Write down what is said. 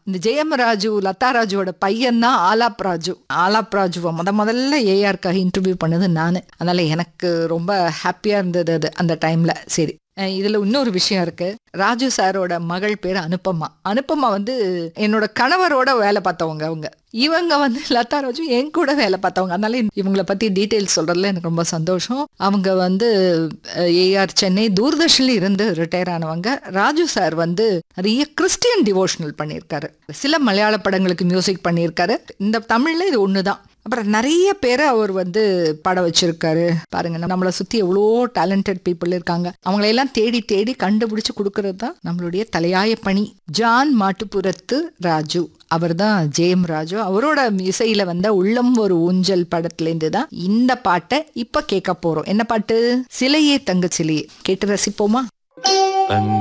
இந்த ஜெயம் ராஜு லதா ராஜுவோட பையன் தான் ஆலாப் ராஜு ஆலாப் ராஜுவை முத முதல்ல ஏஆருக்காக இன்டர்வியூ பண்ணது நான் அதனால எனக்கு ரொம்ப ஹாப்பியா இருந்தது அது அந்த டைம்ல சரி அஹ் இதுல இன்னொரு விஷயம் இருக்கு ராஜு சாரோட மகள் பேர் அனுப்பம்மா அனுப்பம்மா வந்து என்னோட கணவரோட வேலை பார்த்தவங்க அவங்க இவங்க வந்து லதா ராஜு என் கூட வேலை பார்த்தவங்க அதனால இவங்கள பத்தி டீட்டெயில்ஸ் சொல்றதுல எனக்கு ரொம்ப சந்தோஷம் அவங்க வந்து ஏஆர் சென்னை தூர்தர்ஷன்ல இருந்து ரிட்டையர் ஆனவங்க ராஜு சார் வந்து நிறைய கிறிஸ்டியன் டிவோஷனல் பண்ணியிருக்காரு சில மலையாள படங்களுக்கு மியூசிக் பண்ணியிருக்காரு இந்த தமிழ்ல இது ஒண்ணுதான் அப்புறம் நிறைய பேரை அவர் வந்து பாட வச்சிருக்காரு பாருங்க நம்மளை சுத்தி எவ்வளோ டேலண்டட் பீப்புள் இருக்காங்க அவங்களையெல்லாம் தேடி தேடி கண்டுபிடிச்சு கொடுக்கறது தான் நம்மளுடைய தலையாய பணி ஜான் மாட்டுப்புறத்து ராஜு அவர் தான் ஜெயம் ராஜு அவரோட இசையில வந்த உள்ளம் ஒரு ஊஞ்சல் படத்துலேருந்து தான் இந்த பாட்டை இப்ப கேட்க போறோம் என்ன பாட்டு சிலையே தங்க சிலையே கேட்டு ரசிப்போமா தங்க